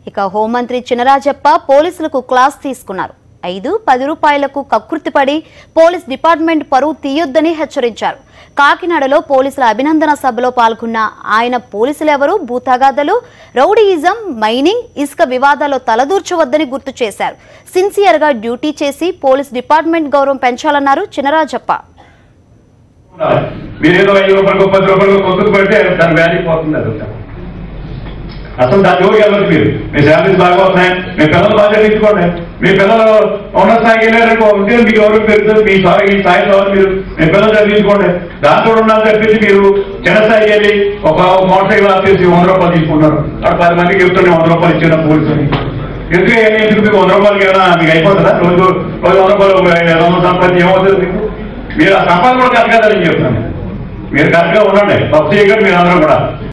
ఇక హోంమంత్రి చినరాజప్ప పోలీసులకు క్లాస్ తీసుకున్నారు ఐదు పది రూపాయలకు కకృతిపడి పోలీస్ డిపార్ట్మెంట్ పరువు తీయొద్దని హెచ్చరించారు కాకినాడలో పోలీసుల అభినందన సభలో పాల్గొన్న ఆయన పోలీసులెవరూ భూతగాథలు రౌడీయిజం మైనింగ్ ఇసుక వివాదాల్లో తలదూర్చవద్దని గుర్తు చేశారు సిన్సియర్గా డ్యూటీ చేసి పోలీస్ డిపార్ట్మెంట్ గౌరవం పెంచాలన్నారు చినరాజప్ప మీరేదో ఐదు రూపాయలకు పది రూపాయలకు కొద్దుకు పెడితే దాని వాల్యూ పోతుంది అది ఒకటి. అసలు దాని జోలికి వెళ్ళదు మీరు మీ శాలరీస్ బాగా వస్తున్నాయి మీ పిల్లలు బాగా చదివించుకోండి మీ పిల్లలు ఉన్నత స్థాయికి వెళ్ళారనుకో ఉంటే మీకు ఎవరు పెరుగుతుంది మీ స్థాయి ఈ స్థాయిలో మీరు మీ పిల్లలు చదివించుకోండి దాంతో ఉండాలి తప్పించి మీరు చిన్న స్థాయికి వెళ్ళి ఒక మోటార్ సైకిల్ ఆపేసి వంద రూపాయలు తీసుకుంటారు అక్కడ పది మందికి చెప్తున్నా వంద రూపాయలు ఇచ్చిన పోలీసుని ఎందుకు ఏమి ఎందుకు మీకు వంద రూపాయలకి ఏమైనా మీకు అయిపోతుందా రోజు రోజు వంద రూపాయలు ఐదు వందల సంపాదించి ఏమవుతుంది మీకు మీరు ఆ సంపాదన కూడా కరెక్ట్ కదని చెప్తాను మీరు కరెక్ట్గా ఉండండి తప్పు చేయకండి మీరు అందరూ కూడా